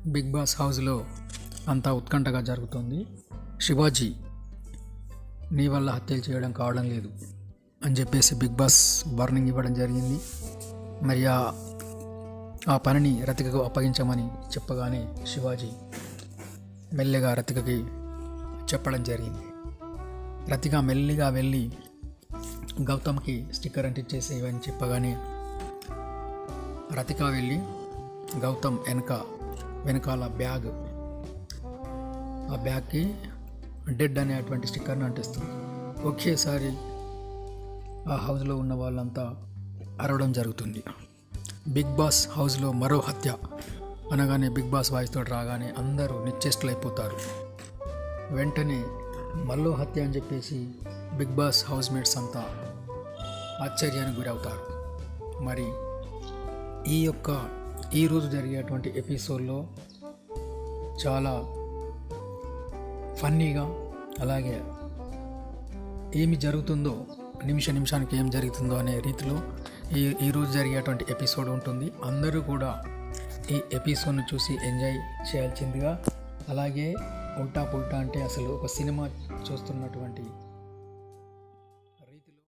big boss హౌస్లో అంతా ఉత్కంఠగా జరుగుతుంది శివాజీ నీ వల్ల హత్యలు చేయడం కావడం లేదు అని చెప్పేసి బిగ్ బాస్ వార్నింగ్ ఇవ్వడం జరిగింది మరి ఆ ఆ పనిని రతికకు అప్పగించమని చెప్పగానే శివాజీ మెల్లగా రతికకి చెప్పడం జరిగింది రతిక మెల్లిగా వెళ్ళి గౌతమ్కి స్టిక్కర్ అంటించేసేవని చెప్పగానే రతిక వెళ్ళి గౌతమ్ వెనక వెనకాల బ్యాగ్ ఆ బ్యాగ్కి డెడ్ అనేటువంటి స్టిక్కర్ని అంటిస్తుంది ఒకేసారి ఆ హౌస్లో ఉన్న వాళ్ళంతా అరవడం జరుగుతుంది బిగ్ బాస్ హౌస్లో మరో హత్య అనగానే బిగ్ బాస్ వాయిస్తో రాగానే అందరూ నిశ్చేష్టులైపోతారు వెంటనే మరో హత్య అని చెప్పేసి బిగ్ బాస్ హౌస్ మేట్స్ అంతా ఆశ్చర్యానికి గురవుతారు మరి ఈ యొక్క ఈరోజు జరిగేటువంటి ఎపిసోడ్లో చాలా ఫన్నీగా అలాగే ఏమి జరుగుతుందో నిమిష నిమిషానికి ఏం జరుగుతుందో అనే రీతిలో ఈ ఈరోజు జరిగేటువంటి ఎపిసోడ్ ఉంటుంది అందరూ కూడా ఈ ఎపిసోడ్ను చూసి ఎంజాయ్ చేయాల్సిందిగా అలాగే ఉల్టా పుల్టా అంటే అసలు ఒక సినిమా చూస్తున్నటువంటి